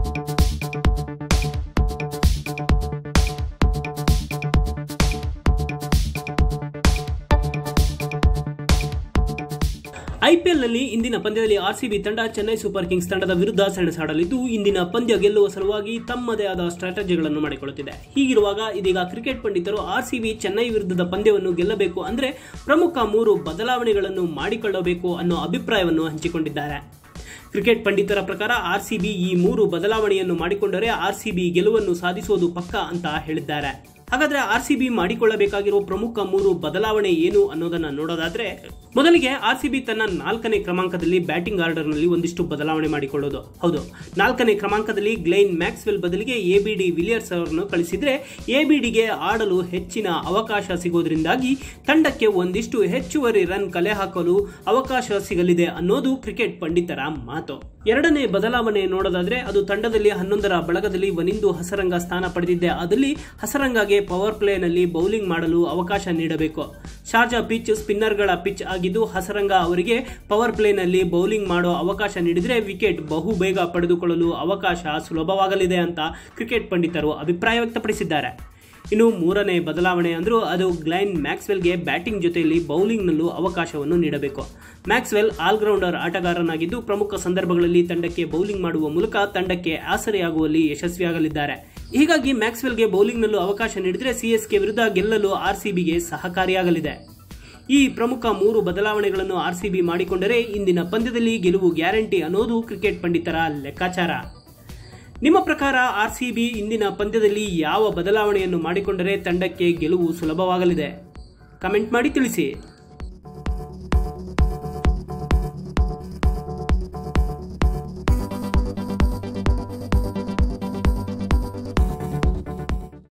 ಐಪಿಎಲ್ನಲ್ಲಿ ಇಂದಿನ ಪಂದ್ಯದಲ್ಲಿ ಆರ್ಸಿಬಿ ತಂಡ ಚೆನ್ನೈ ಸೂಪರ್ ಕಿಂಗ್ಸ್ ತಂಡದ ವಿರುದ್ಧ ಸೆಣಸಾಡಲಿದ್ದು ಇಂದಿನ ಪಂದ್ಯ ಗೆಲ್ಲುವ ಸಲುವಾಗಿ ತಮ್ಮದೇ ಆದ ಸ್ಟ್ರಾಟಜಿಗಳನ್ನು ಮಾಡಿಕೊಳ್ಳುತ್ತಿದೆ ಹೀಗಿರುವಾಗ ಇದೀಗ ಕ್ರಿಕೆಟ್ ಪಂಡಿತರು ಆರ್ಸಿಬಿ ಚೆನ್ನೈ ವಿರುದ್ಧದ ಪಂದ್ಯವನ್ನು ಗೆಲ್ಲಬೇಕು ಅಂದರೆ ಪ್ರಮುಖ ಮೂರು ಬದಲಾವಣೆಗಳನ್ನು ಮಾಡಿಕೊಳ್ಳಬೇಕು ಅನ್ನೋ ಅಭಿಪ್ರಾಯವನ್ನು ಹಂಚಿಕೊಂಡಿದ್ದಾರೆ ಕ್ರಿಕೆಟ್ ಪಂಡಿತರ ಪ್ರಕಾರ ಆರ್ಸಿಬಿ ಈ ಮೂರು ಬದಲಾವಣೆಯನ್ನು ಮಾಡಿಕೊಂಡರೆ ಆರ್ಸಿಬಿ ಗೆಲುವನ್ನು ಸಾಧಿಸುವುದು ಪಕ್ಕ ಅಂತ ಹೇಳಿದ್ದಾರೆ ಹಾಗಾದ್ರೆ ಆರ್ಸಿಬಿ ಮಾಡಿಕೊಳ್ಳಬೇಕಾಗಿರುವ ಪ್ರಮುಖ ಮೂರು ಬದಲಾವಣೆ ಏನು ಅನ್ನೋದನ್ನ ನೋಡೋದಾದ್ರೆ ಮೊದಲಿಗೆ ಆರ್ಸಿಬಿ ತನ್ನ ನಾಲ್ಕನೇ ಕ್ರಮಾಂಕದಲ್ಲಿ ಬ್ಯಾಟಿಂಗ್ ಆರ್ಡರ್ನಲ್ಲಿ ಒಂದಿಷ್ಟು ಬದಲಾವಣೆ ಮಾಡಿಕೊಳ್ಳೋದು ಹೌದು ನಾಲ್ಕನೇ ಕ್ರಮಾಂಕದಲ್ಲಿ ಗ್ಲೈನ್ ಮ್ಯಾಕ್ಸ್ವೆಲ್ ಬದಲಿಗೆ ಎಬಿಡಿ ವಿಲಿಯರ್ಸ್ ಅವರನ್ನು ಕಳಿಸಿದ್ರೆ ಎಬಿಡಿಗೆ ಆಡಲು ಹೆಚ್ಚಿನ ಅವಕಾಶ ಸಿಗೋದ್ರಿಂದಾಗಿ ತಂಡಕ್ಕೆ ಒಂದಿಷ್ಟು ಹೆಚ್ಚುವರಿ ರನ್ ಕಲೆ ಹಾಕಲು ಅವಕಾಶ ಸಿಗಲಿದೆ ಅನ್ನೋದು ಕ್ರಿಕೆಟ್ ಪಂಡಿತರ ಮಾತು ಎರಡನೇ ಬದಲಾವಣೆ ನೋಡೋದಾದ್ರೆ ಅದು ತಂಡದಲ್ಲಿ ಹನ್ನೊಂದರ ಬಳಗದಲ್ಲಿ ವನಿಂದು ಹಸರಂಗ ಸ್ಥಾನ ಪಡೆದಿದ್ದೆ ಅದಲ್ಲಿ ಹಸರಂಗಗೆ ಪವರ್ ಪ್ಲೇನಲ್ಲಿ ಬೌಲಿಂಗ್ ಮಾಡಲು ಅವಕಾಶ ನೀಡಬೇಕು ಶಾರ್ಜಾ ಪಿಚ್ ಸ್ಪಿನ್ನರ್ಗಳ ಪಿಚ್ ಆಗಿದ್ದು ಹಸರಂಗ ಅವರಿಗೆ ಪವರ್ ಪ್ಲೇನಲ್ಲಿ ಬೌಲಿಂಗ್ ಮಾಡೋ ಅವಕಾಶ ನೀಡಿದರೆ ವಿಕೆಟ್ ಬಹು ಬೇಗ ಪಡೆದುಕೊಳ್ಳಲು ಅವಕಾಶ ಸುಲಭವಾಗಲಿದೆ ಅಂತ ಕ್ರಿಕೆಟ್ ಪಂಡಿತರು ಅಭಿಪ್ರಾಯ ವ್ಯಕ್ತಪಡಿಸಿದ್ದಾರೆ ಇನ್ನು ಮೂರನೇ ಬದಲಾವಣೆ ಅಂದರೂ ಅದು ಗ್ಲೈನ್ ಮ್ಯಾಕ್ಸ್ವೆಲ್ಗೆ ಬ್ಯಾಟಿಂಗ್ ಜೊತೆಯಲ್ಲಿ ಬೌಲಿಂಗ್ನಲ್ಲೂ ಅವಕಾಶವನ್ನು ನೀಡಬೇಕು ಮ್ಯಾಕ್ಸ್ವೆಲ್ ಆಲ್ರೌಂಡರ್ ಆಟಗಾರನಾಗಿದ್ದು ಪ್ರಮುಖ ಸಂದರ್ಭಗಳಲ್ಲಿ ತಂಡಕ್ಕೆ ಬೌಲಿಂಗ್ ಮಾಡುವ ಮೂಲಕ ತಂಡಕ್ಕೆ ಆಸರೆಯಾಗುವಲ್ಲಿ ಯಶಸ್ವಿಯಾಗಲಿದ್ದಾರೆ ಹೀಗಾಗಿ ಮ್ಯಾಕ್ಸ್ವೆಲ್ಗೆ ಬೌಲಿಂಗ್ನಲ್ಲೂ ಅವಕಾಶ ನೀಡಿದರೆ ಸಿಎಸ್ಕೆ ವಿರುದ್ಧ ಗೆಲ್ಲಲು ಆರ್ಸಿಬಿಗೆ ಸಹಕಾರಿಯಾಗಲಿದೆ ಈ ಪ್ರಮುಖ ಮೂರು ಬದಲಾವಣೆಗಳನ್ನು ಆರ್ಸಿಬಿ ಮಾಡಿಕೊಂಡರೆ ಇಂದಿನ ಪಂದ್ಯದಲ್ಲಿ ಗೆಲುವು ಗ್ಯಾರಂಟಿ ಅನ್ನೋದು ಕ್ರಿಕೆಟ್ ಪಂಡಿತರ ಲೆಕ್ಕಾಚಾರ ನಿಮ್ಮ ಪ್ರಕಾರ ಆರ್ಸಿಬಿ ಇಂದಿನ ಪಂದ್ಯದಲ್ಲಿ ಯಾವ ಬದಲಾವಣೆಯನ್ನು ಮಾಡಿಕೊಂಡರೆ ತಂಡಕ್ಕೆ ಗೆಲುವು ಸುಲಭವಾಗಲಿದೆ ಕಮೆಂಟ್ ಮಾಡಿ ತಿಳಿಸಿ